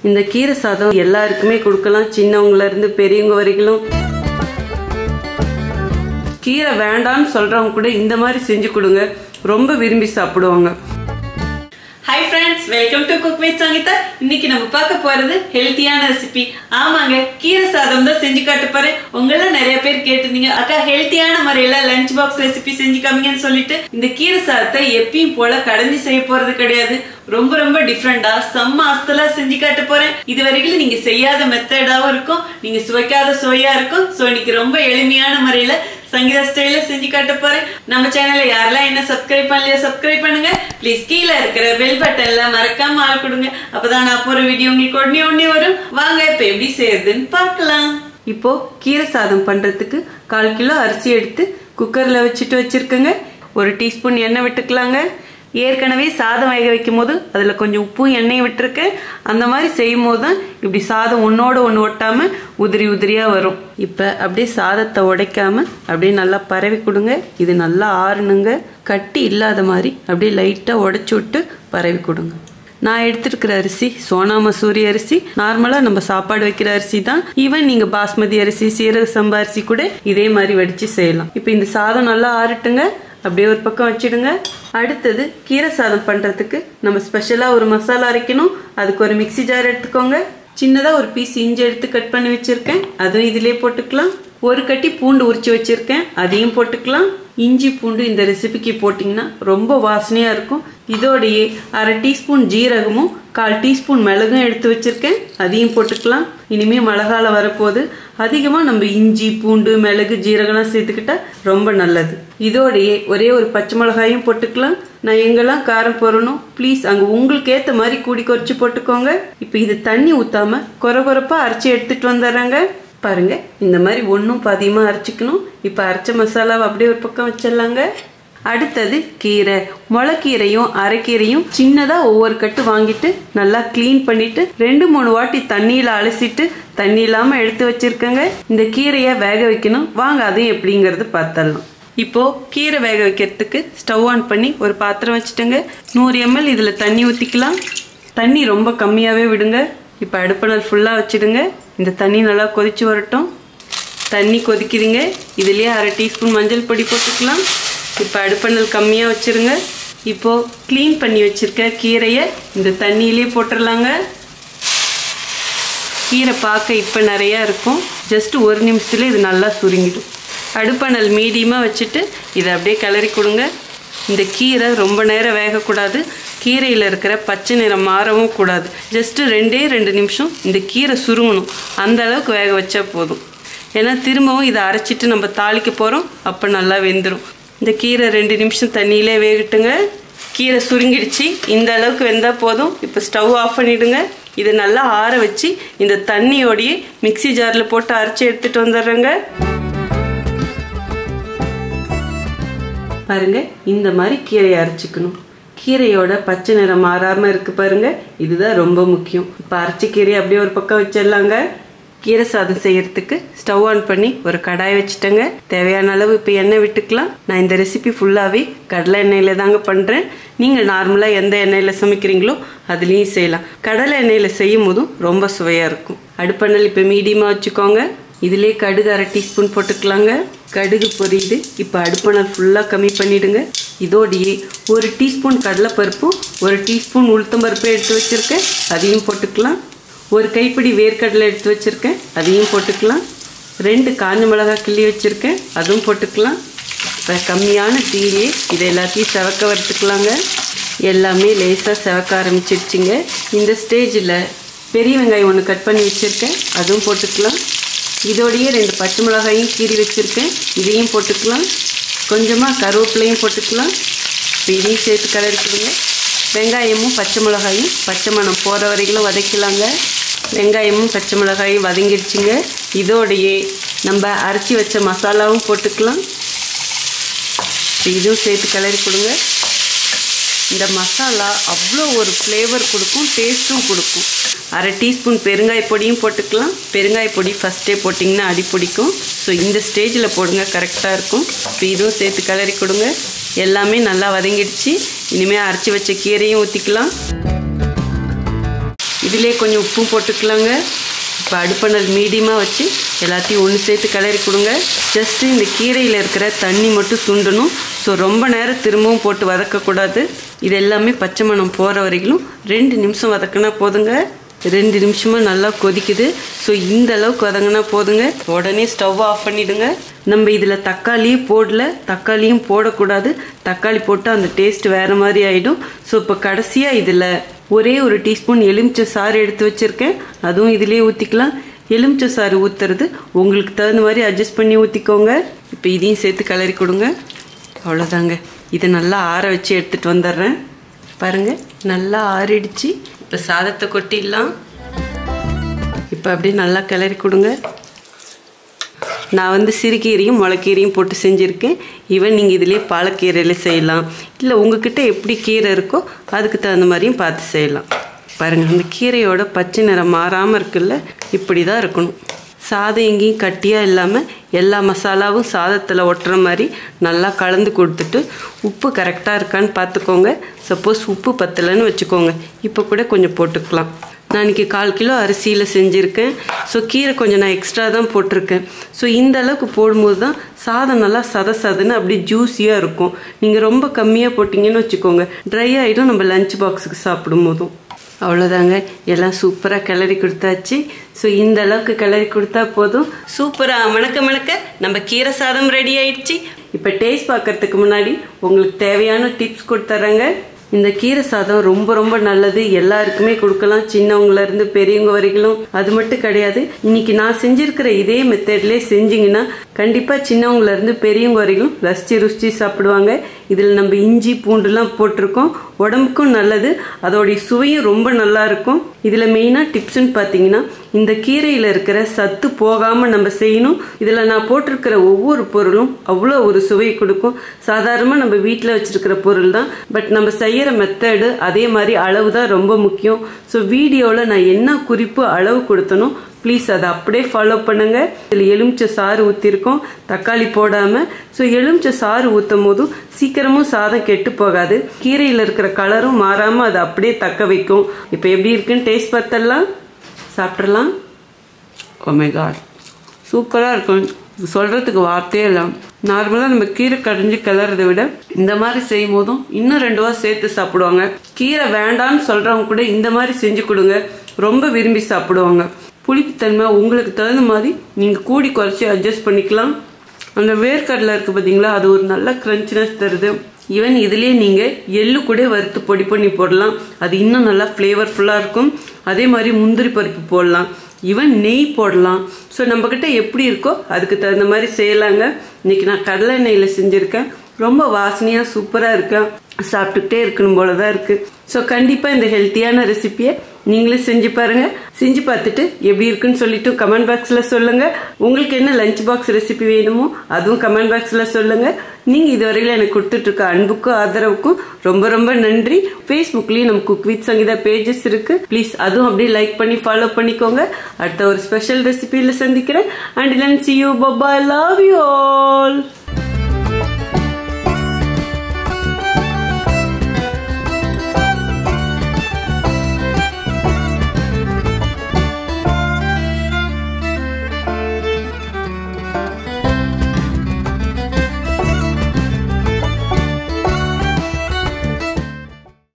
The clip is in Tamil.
இந்த கீரை சாதம் எல்லாருக்குமே கொடுக்கலாம் சின்னவங்கள இருந்து பெரியவங்க வரைக்கும் கீரை வேண்டாம்னு சொல்றவங்க கூட இந்த மாதிரி செஞ்சு கொடுங்க ரொம்ப விரும்பி சாப்பிடுவாங்க hi friends welcome to cook with Sangeetha இன்னைக்கு நம்ம பார்க்க போறது ஹெல்த்தியான ரெசிபி ஆமாங்க கீரை சாதம் தான் செஞ்சு காட்ட போறேன் உங்கள நிறைய பேர் கேட்டிருந்தீங்க அக்கா ஹெல்த்தியான முறையில லஞ்ச் பாக்ஸ் ரெசிபி செஞ்சு காமிங்கன்னு சொல்லிட்டு இந்த கீரை சாதத்தை எப்பயும் போல கடைஞ்சி செய்ய போறது கிடையாது ரொம்ப ரொம்ப டிஃப்ரெண்டா செம்ம அஸ்தலா செஞ்சு காட்ட போறேன் இது வரைக்கும் நீங்க செய்யாத மெத்தடாவும் இருக்கும் நீங்க சுவைக்காத சுவையா இருக்கும் ஸோ இன்னைக்கு ரொம்ப எளிமையான முறையில சங்கீதா ஸ்டைல செஞ்சு காட்ட போறேன் நம்ம சேனலை யாரெல்லாம் என்ன சப்ஸ்கிரைப் பண்ணலையோ சப்ஸ்கிரைப் பண்ணுங்க ப்ளீஸ் கீழே இருக்கிற பெல் பட்டன்ல மறக்காம ஆள் கொடுங்க அப்பதான் நான் போற வீடியோ உங்களுக்கு உடனே உடனே வரும் வாங்க இப்ப எப்படி செய்யறதுன்னு பார்க்கலாம் இப்போ கீரை சாதம் பண்றதுக்கு கால் கிலோ அரிசி எடுத்து குக்கர்ல வச்சுட்டு வச்சிருக்கேங்க ஒரு டீஸ்பூன் எண்ணெய் விட்டுக்கலாங்க ஏற்கனவே சாதம் வேக வைக்கும் போது அதில் கொஞ்சம் உப்பும் எண்ணெயும் விட்டுருக்கேன் அந்த மாதிரி செய்யும் போது தான் இப்படி சாதம் ஒன்றோட ஒன்று ஒட்டாம உதிரி உதிரியாக வரும் இப்போ அப்படியே சாதத்தை உடைக்காம அப்படியே நல்லா பரவி கொடுங்க இது நல்லா ஆறணுங்க கட்டி இல்லாத மாதிரி அப்படியே லைட்டாக உடைச்சி விட்டு பரவி கொடுங்க நான் எடுத்திருக்கிற அரிசி சோனா மசூரி அரிசி நார்மலா நம்ம சாப்பாடு வைக்கிற அரிசி தான் ஈவன் நீங்க பாஸ்மதி அரிசி சீரக சம்பா அரிசி கூட இதே மாதிரி வடிச்சு செய்யலாம் இப்போ இந்த சாதம் நல்லா ஆறட்டுங்க அப்படியே ஒரு பக்கம் வச்சிடுங்க அடுத்தது கீரை சாதம் பண்றதுக்கு நம்ம ஸ்பெஷலா ஒரு மசாலா அரைக்கணும் அதுக்கு ஒரு மிக்சி ஜார் எடுத்துக்கோங்க சின்னதா ஒரு பீஸ் இஞ்சி எடுத்து கட் பண்ணி வச்சிருக்கேன் அதுவும் இதிலே போட்டுக்கலாம் ஒரு கட்டி பூண்டு உரிச்சு வச்சிருக்கேன் அதையும் போட்டுக்கலாம் இஞ்சி பூண்டு இந்த ரெசிபிக்கு போட்டிங்கன்னா ரொம்ப வாசனையாக இருக்கும் இதோடையே அரை டீஸ்பூன் ஜீரகமும் கால் டீஸ்பூன் மிளகும் எடுத்து வச்சிருக்கேன் அதையும் போட்டுக்கலாம் இனிமே மழைக்கால வரப்போகுது அதிகமாக நம்ம இஞ்சி பூண்டு மிளகு ஜீரகம்லாம் சேர்த்துக்கிட்டா ரொம்ப நல்லது இதோடையே ஒரே ஒரு பச்சை மிளகாயும் போட்டுக்கலாம் நான் எங்கெல்லாம் காரம் போடணும் ப்ளீஸ் அங்கே உங்களுக்கு ஏற்ற மாதிரி கூடி குறைச்சி போட்டுக்கோங்க இப்போ இது தண்ணி ஊற்றாம குறை குறைப்பாக அரைச்சி எடுத்துகிட்டு வந்துடுறேங்க பாருங்க இந்த மாதிரி ஒன்றும் பாதியமாக அரைச்சிக்கணும் இப்போ அரைச்ச மசாலாவை அப்படியே ஒரு பக்கம் வச்சிடலாங்க அடுத்தது கீரை முளைக்கீரையும் அரைக்கீரையும் சின்னதாக ஒவ்வொரு கட்டு வாங்கிட்டு நல்லா க்ளீன் பண்ணிட்டு ரெண்டு மூணு வாட்டி தண்ணியில் அலசிட்டு தண்ணி இல்லாமல் எடுத்து வச்சிருக்கேங்க இந்த கீரையை வேக வைக்கணும் வாங்க அதையும் எப்படிங்கிறது பார்த்தரலாம் இப்போ கீரை வேக வைக்கிறதுக்கு ஸ்டவ் ஆன் பண்ணி ஒரு பாத்திரம் வச்சுட்டேங்க நூறு எம்எல் இதில் தண்ணி ஊற்றிக்கலாம் தண்ணி ரொம்ப கம்மியாகவே விடுங்க இப்போ அடுப்பினல் ஃபுல்லாக வச்சுடுங்க இந்த தண்ணி நல்லா கொதிச்சு வரட்டும் தண்ணி கொதிக்குதுங்க இதுலேயே அரை டீஸ்பூன் மஞ்சள் பொடி போட்டுக்கலாம் இப்போ அடுப்பணல் கம்மியாக வச்சுருங்க இப்போது க்ளீன் பண்ணி வச்சுருக்க கீரையை இந்த தண்ணியிலே போட்டுடலாங்க கீரை பார்க்க இப்போ நிறையா இருக்கும் ஜஸ்ட் ஒரு நிமிஷத்துல இது நல்லா சுருங்கிடும் அடுப்பணல் மீடியமாக வச்சுட்டு இதை அப்படியே கிளறி கொடுங்க இந்த கீரை ரொம்ப நேரம் வேகக்கூடாது கீரையில் இருக்கிற பச்சை நிறம் மாறவும் கூடாது ஜஸ்ட்டு ரெண்டே ரெண்டு நிமிஷம் இந்த கீரை சுருங்கணும் அந்த அளவுக்கு வேக வச்சா போதும் ஏன்னா திரும்பவும் இதை அரைச்சிட்டு நம்ம தாளிக்க போகிறோம் அப்போ நல்லா வெந்துடும் இந்த கீரை ரெண்டு நிமிஷம் தண்ணியிலே வேகட்டுங்க கீரை சுருங்கிடுச்சு இந்த அளவுக்கு வெந்தால் போதும் இப்போ ஸ்டவ் ஆஃப் பண்ணிவிடுங்க இதை நல்லா ஆற வச்சு இந்த தண்ணியோடையே மிக்சி ஜாரில் போட்டு அரைச்சி எடுத்துகிட்டு வந்துடுறேங்க பாருங்க இந்த மாதிரி கீரையை அரைச்சிக்கணும் கீரையோட பச்சை நிறம் மாறாமல் இருக்கு பாருங்க இதுதான் ரொம்ப முக்கியம் இப்போ அரைச்சி கீரையை அப்படியே ஒரு பக்கம் வச்சிடலாங்க கீரை சாதம் செய்யறதுக்கு ஸ்டவ் ஆன் பண்ணி ஒரு கடாய் வச்சுட்டேங்க தேவையான அளவு இப்போ எண்ணெய் விட்டுக்கலாம் நான் இந்த ரெசிபி ஃபுல்லாகவே கடலை எண்ணெயில் தாங்க பண்ணுறேன் நீங்கள் நார்மலாக எந்த எண்ணெயில் சமைக்கிறீங்களோ அதுலேயும் செய்யலாம் கடலை எண்ணெயில் செய்யும் போதும் ரொம்ப சுவையாக இருக்கும் அடுப்பெண்ணல் இப்போ மீடியமாக வச்சுக்கோங்க இதிலே கடுகு அரை டீஸ்பூன் போட்டுக்கலாங்க கடுகு பொரியுது இப்போ அடுப்பணல் ஃபுல்லாக கம்மி பண்ணிடுங்க இதோடையே ஒரு டீஸ்பூன் கடலைப்பருப்பும் ஒரு டீஸ்பூன் உளுத்தம்பருப்பு எடுத்து வச்சுருக்கேன் அதையும் போட்டுக்கலாம் ஒரு கைப்பிடி வேர்க்கடலை எடுத்து வச்சுருக்கேன் அதையும் போட்டுக்கலாம் ரெண்டு காஞ்ச மிளகாய் கிள்ளி வச்சுருக்கேன் அதுவும் போட்டுக்கலாம் இப்போ கம்மியான தீயே இதை எல்லாத்தையும் செவக்க வறுத்துக்கலாங்க எல்லாமே லேசாக செவக்க ஆரம்பிச்சிருச்சுங்க இந்த ஸ்டேஜில் பெரிய வெங்காயம் ஒன்று கட் பண்ணி வச்சுருக்கேன் அதுவும் போட்டுக்கலாம் இதோடையே ரெண்டு பச்சை மிளகாயும் கீறி வச்சுருக்கேன் இதையும் போட்டுக்கலாம் கொஞ்சமாக கருவேப்பிலையும் போட்டுக்கலாம் இப்போ இதையும் சேர்த்து கலரிக்கிடுங்க வெங்காயமும் பச்சை மிளகாயும் பச்சை மணம் போகிற வரைக்கும் வதக்கலாங்க வெங்காயமும் பச்சை மிளகாயும் வதங்கிடுச்சுங்க இதோடையே நம்ம அரைச்சி வச்ச மசாலாவும் போட்டுக்கலாம் இப்போ இதுவும் சேர்த்து கிளறி கொடுங்க இந்த மசாலா அவ்வளோ ஒரு ஃப்ளேவர் கொடுக்கும் டேஸ்ட்டும் கொடுக்கும் அரை டீஸ்பூன் பெருங்காய பொடியும் போட்டுக்கலாம் பெருங்காய பொடி ஃபஸ்ட்டே போட்டிங்கன்னா அடி பிடிக்கும் ஸோ இந்த ஸ்டேஜில் போடுங்க கரெக்டாக இருக்கும் இப்போ இதுவும் சேர்த்து கிளறி கொடுங்க எல்லாமே நல்லா வதங்கிடுச்சு இனிமேல் அரைச்சி வச்ச கீரையும் ஊற்றிக்கலாம் இதிலே கொஞ்சம் உப்பும் போட்டுக்கலாங்க இப்போ அடுப்பணல் மீடியமாக வச்சு எல்லாத்தையும் ஒன்று சேர்த்து கிளறி கொடுங்க ஜஸ்ட்டு இந்த கீரையில் இருக்கிற தண்ணி மட்டும் சுண்டணும் ஸோ ரொம்ப நேரம் திரும்பவும் போட்டு வதக்கக்கூடாது இது எல்லாமே பச்சை மணம் போகிற வரைக்கும் ரெண்டு நிமிஷம் வதக்கினா போதுங்க ரெண்டு நிமிஷமாக நல்லா கொதிக்குது ஸோ இந்த அளவுக்கு வதங்கினா போதுங்க உடனே ஸ்டவ் ஆஃப் பண்ணிடுங்க நம்ம இதில் தக்காளியும் போடல தக்காளியும் போடக்கூடாது தக்காளி போட்டு அந்த டேஸ்ட் வேறு மாதிரி ஆகிடும் ஸோ இப்போ கடைசியாக இதில் ஒரே ஒரு டீஸ்பூன் எலுமிச்சை சாறு எடுத்து வச்சுருக்கேன் அதுவும் இதிலே ஊற்றிக்கலாம் எலுமிச்சை சாறு ஊற்றுறது உங்களுக்கு தகுந்த மாதிரி அட்ஜஸ்ட் பண்ணி ஊற்றிக்கோங்க இப்போ இதையும் சேர்த்து கிளறி கொடுங்க அவ்வளோதாங்க இதை நல்லா ஆற வச்சு எடுத்துகிட்டு வந்துடுறேன் பாருங்கள் நல்லா ஆறிடுச்சு இப்போ சாதத்தை கொட்டிடலாம் இப்போ அப்படியே நல்லா கிளறி கொடுங்க நான் வந்து சிறுகீரையும் முளைக்கீரையும் போட்டு செஞ்சுருக்கேன் ஈவன் நீங்கள் இதிலே பாலக்கீரையில் செய்யலாம் இல்லை உங்ககிட்ட எப்படி கீரை இருக்கோ அதுக்கு தகுந்த மாதிரியும் பார்த்து செய்யலாம் பாருங்கள் அந்த கீரையோட பச்சை நிறம் மாறாமல் இருக்குல்ல இப்படி தான் இருக்கணும் சாதம் எங்கேயும் கட்டியாக இல்லாமல் எல்லா மசாலாவும் சாதத்தில் ஒட்டுற மாதிரி நல்லா கலந்து கொடுத்துட்டு உப்பு கரெக்டாக இருக்கான்னு பார்த்துக்கோங்க சப்போஸ் உப்பு பத்தலைன்னு வச்சுக்கோங்க இப்போ கூட கொஞ்சம் போட்டுக்கலாம் நான் இன்றைக்கி கால் கிலோ அரிசியில் செஞ்சுருக்கேன் ஸோ கீரை கொஞ்சம் நான் எக்ஸ்ட்ரா தான் போட்டிருக்கேன் ஸோ இந்த அளவுக்கு போடும்போது தான் சாதம் நல்லா சத சதன்னு அப்படியே ஜூஸியாக இருக்கும் நீங்கள் ரொம்ப கம்மியாக போட்டிங்கன்னு வச்சுக்கோங்க ட்ரை ஆகிடும் நம்ம லஞ்ச் பாக்ஸுக்கு சாப்பிடும் போதும் அவ்வளோதாங்க எல்லாம் சூப்பராக கிளறி கொடுத்தாச்சு ஸோ இந்த அளவுக்கு கிளறி கொடுத்தா போதும் சூப்பராக மணக்க மணக்க நம்ம கீரை சாதம் ரெடி ஆயிடுச்சு இப்போ டேஸ்ட் பார்க்கறதுக்கு முன்னாடி உங்களுக்கு தேவையான டிப்ஸ் கொடுத்துட்றேங்க இந்த கீரை சாதம் ரொம்ப ரொம்ப நல்லது எல்லாருக்குமே கொடுக்கலாம் சின்னவங்கள இருந்து பெரியவங்க வரைக்கும் அது மட்டும் கிடையாது இன்னைக்கு நான் செஞ்சிருக்கிற இதே மெத்தட்லேயே செஞ்சீங்கன்னா கண்டிப்பா சின்னவங்கள இருந்து பெரியவங்க வரைக்கும் ரசிச்சு ருசிச்சு சாப்பிடுவாங்க இதில் நம்ம இஞ்சி பூண்டுலாம் போட்டிருக்கோம் உடம்புக்கும் நல்லது அதோடைய சுவையும் ரொம்ப நல்லா இருக்கும் இதில் மெயினாக டிப்ஸ்ன்னு பார்த்தீங்கன்னா இந்த கீரையில் இருக்கிற சத்து போகாமல் நம்ம செய்யணும் இதில் நான் போட்டிருக்கிற ஒவ்வொரு பொருளும் அவ்வளோ ஒரு சுவை கொடுக்கும் சாதாரணமாக நம்ம வீட்டில் வச்சிருக்கிற பொருள் தான் பட் நம்ம செய்கிற மெத்தடு அதே மாதிரி அளவு தான் ரொம்ப முக்கியம் ஸோ வீடியோவில் நான் என்ன குறிப்பு அளவு கொடுத்தனோ ப்ளீஸ் அதை அப்படியே ஃபாலோ பண்ணுங்க இதில் எலுமிச்சை சாறு ஊற்றிருக்கோம் தக்காளி போடாமல் ஸோ எலுமிச்சை சாறு ஊற்றும் போதும் சீக்கிரமும் சாதம் கெட்டு போகாது கீரையில் இருக்கிற கலரும் மாறாமல் அதை அப்படியே தக்க வைக்கும் இப்போ எப்படி இருக்குன்னு டேஸ்ட் பார்த்தலாம் சாப்பிட்றலாம் ஓமே காட் சூப்பராக இருக்கும் சொல்கிறதுக்கு வார்த்தையே இல்லை நார்மலாக நம்ம கீரை கடைஞ்சி கிளறதை விட இந்த மாதிரி செய்யும் போதும் இன்னும் ரெண்டு வாரம் சேர்த்து சாப்பிடுவாங்க கீரை வேண்டான்னு சொல்கிறவங்க கூட இந்த மாதிரி செஞ்சு கொடுங்க ரொம்ப விரும்பி சாப்பிடுவாங்க புளிப்புத்தன்மை உங்களுக்கு தகுந்த மாதிரி நீங்கள் கூடி குறைச்சி அட்ஜஸ்ட் பண்ணிக்கலாம் அந்த வேர்க்கடலை இருக்குது பார்த்தீங்களா அது ஒரு நல்ல கிரன்ச்சினஸ் தருது ஈவன் இதுலேயே நீங்கள் எள்ளு கூட வறுத்து பொடி பண்ணி போடலாம் அது இன்னும் நல்லா ஃப்ளேவர்ஃபுல்லாக இருக்கும் அதே மாதிரி முந்திரி பருப்பு போடலாம் ஈவன் நெய் போடலாம் ஸோ நம்மக்கிட்ட எப்படி இருக்கோ அதுக்கு தகுந்த மாதிரி செய்யலாங்க இன்னைக்கு நான் கடலை நெய்யில் செஞ்சுருக்கேன் ரொம்ப வாசனையாக சூப்பராக இருக்கேன் சாப்பிட்டுக்கிட்டே இருக்கணும் போல தான் இருக்குது ஸோ கண்டிப்பாக இந்த ஹெல்த்தியான ரெசிபியை நீங்களும் செஞ்சு பாருங்க செஞ்சு பார்த்துட்டு எப்படி இருக்குன்னு சொல்லிட்டு கமெண்ட் பாக்ஸில் சொல்லுங்க உங்களுக்கு என்ன லஞ்ச் பாக்ஸ் ரெசிபி வேணுமோ அதுவும் கமெண்ட் பாக்ஸில் சொல்லுங்க நீங்க இதுவரையில எனக்கு கொடுத்துட்டு இருக்க அன்புக்கும் ஆதரவுக்கும் ரொம்ப ரொம்ப நன்றி ஃபேஸ்புக்லயும் நம்ம குக் வித் சங்கீதா பேஜஸ் இருக்கு ப்ளீஸ் அதுவும் அப்படியே லைக் பண்ணி ஃபாலோ பண்ணிக்கோங்க அடுத்த ஒரு ஸ்பெஷல் ரெசிபியில் சந்திக்கிறேன் அண்ட் லன் சி யூ பப்பா லவ் யூ ஆல்